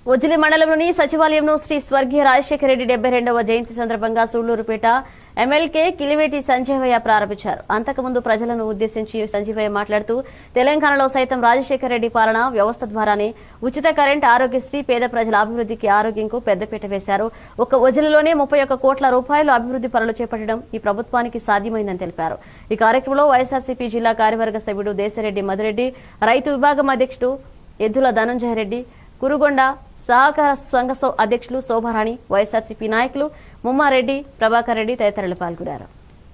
ఉజ్జిలి మండలంలోని సచివాలయంలో శ్రీ స్వర్గీయ రాజశేఖర రెడ్డి డెబ్బై రెండవ జయంతి సందర్భంగా సూళ్లూరుపేట ఎమ్మెల్కే కిలివేటి సంజీవయ్య ప్రారంభించారు అంతకుముందు ప్రజలను ఉద్దేశించి సంజీవయ్య మాట్లాడుతూ తెలంగాణలో సైతం రాజశేఖర రెడ్డి పాలన వ్యవస్థ ద్వారానే ఉచిత కరెంట్ ఆరోగ్యశ్రీ పేద ప్రజల అభివృద్ధికి ఆరోగ్యంకు పెద్దపీట వేశారు ఒక ఉజ్జిలిలోనే ముప్పై ఒక్క కోట్ల రూపాయలు అభివృద్ధి పనులు చేపట్టడం ఈ ప్రభుత్వానికి సాధ్యమైందని తెలిపారు ఈ కార్యక్రమంలో వైఎస్ఆర్సీపీ జిల్లా కార్యవర్గ సభ్యుడు దేశరెడ్డి మధురెడ్డి రైతు విభాగం అధ్యక్షుడు ఎద్దుల ధనంజయ రెడ్డి కురుగొండ సహకార సంఘ సో- అధ్యక్షులు శోభారాణి వైఎస్ఆర్సీపీ నాయకులు ముమ్మారెడ్డి ప్రభాకర్ రెడ్డి తదితరులు పాల్గొన్నారు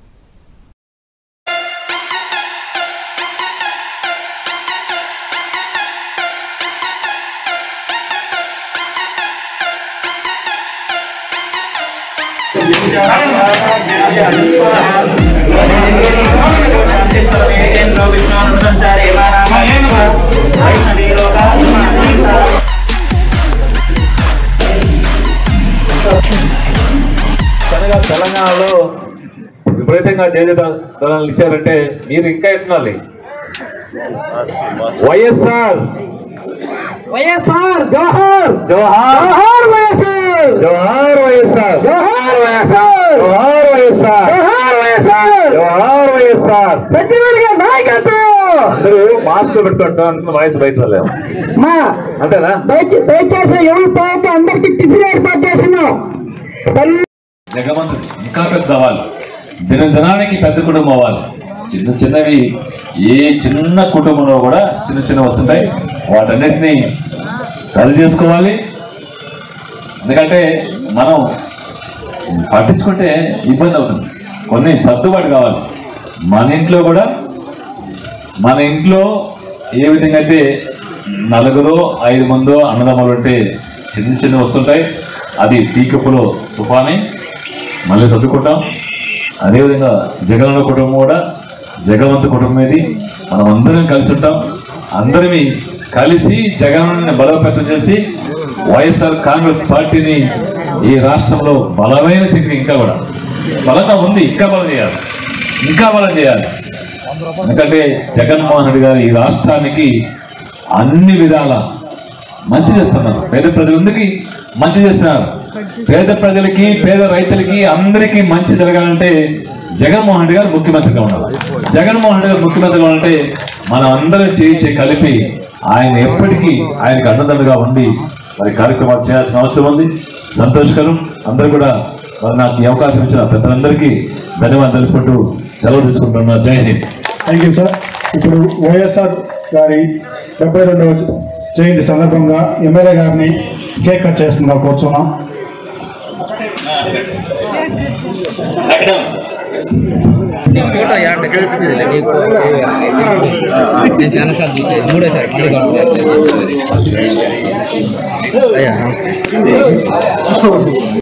కనుక తెలంగాణలో విపరీతంగా జయజాలను ఇచ్చారంటే మీరు ఇంకా ఎట్నాలి వైఎస్ఆర్ వైఎస్ఆర్ జోహార్ జోహార్ జోహార్ వైఎస్ఆర్ జోహార్ వైఎస్ఆర్ జోహార్ వైఎస్ఆర్ జోహార్ వైఎస్ఆర్ జోహార్ వైఎస్ఆర్ జోహార్ వైఎస్ఆర్ సత్యవేడి గారి నాయకత్వం అందరూ మాస్క్ పెట్టుకుంటాం అనుకున్న వాయిస్ బయట రాలేము మా అంతేనా దయచే- దయచేసి ఎవరు పోతే అందరికి టిఫిన్ ఏర్పాటు చేస్తున్నాం తల్లి జగమంతు ఇంకా పెద్ద అవ్వాలి దినదినానికి పెద్ద కుటుంబం అవ్వాలి చిన్న చిన్నవి ఏ చిన్న కుటుంబంలో కూడా చిన్న చిన్న వస్తుంటాయి వాటన్నిటిని సరి చేసుకోవాలి ఎందుకంటే మనం పట్టించుకుంటే ఇబ్బంది అవుతుంది కొన్ని సర్దుబాటు కావాలి మన ఇంట్లో కూడా మన ఇంట్లో ఏ విధంగా అయితే నలుగురు ఐదు మందో అన్నదమ్ములు ఉంటే చిన్న చిన్న వస్తుంటాయి అది టీకప్పులో తుఫాని మళ్ళీ చదువుకుంటాం అదేవిధంగా జగనన్న కుటుంబం కూడా జగవంత కుటుంబం ఇది మనం అందరం కలిసి ఉంటాం అందరిమి కలిసి జగనన్నని బలోపేతం చేసి వైఎస్ఆర్ కాంగ్రెస్ పార్టీని ఈ రాష్ట్రంలో బలమైన శక్తి ఇంకా కూడా బలంగా ఉంది ఇంకా బలం చేయాలి ఇంకా బలం చేయాలి ఎందుకంటే జగన్మోహన్ రెడ్డి గారు ఈ రాష్ట్రానికి అన్ని విధాల మంచి చేస్తున్నారు పేద ప్రజలందరికీ మంచి చేస్తున్నారు పేద ప్రజలకి పేద రైతులకి అందరికీ మంచి జరగాలంటే జగన్మోహన్ రెడ్డి గారు ముఖ్యమంత్రిగా ఉండాలి జగన్మోహన్ రెడ్డి గారు ముఖ్యమంత్రిగా ఉంటే మనం అందరం చేయించి కలిపి ఆయన ఎప్పటికీ ఆయనకు అండదండగా ఉండి మరి కార్యక్రమాలు చేయాల్సిన అవసరం ఉంది సంతోషకరం అందరూ కూడా మరి నాకు ఈ అవకాశం ఇచ్చిన పెద్దలందరికీ ధన్యవాదాలు తెలుపుకుంటూ సెలవు తీసుకుంటున్నా జై హింద్ థ్యాంక్ యూ సార్ ఇప్పుడు వైఎస్ఆర్ గారి డెబ్బై రెండవ జయంతి సందర్భంగా ఎమ్మెల్యే గారిని కేక్ కట్ చేస్తుందా కూర్చున్నాం నేను చాలా సార్లు చూసాను మూడోసారి మళ్ళీ కావాలి. అయ్యా నమస్తే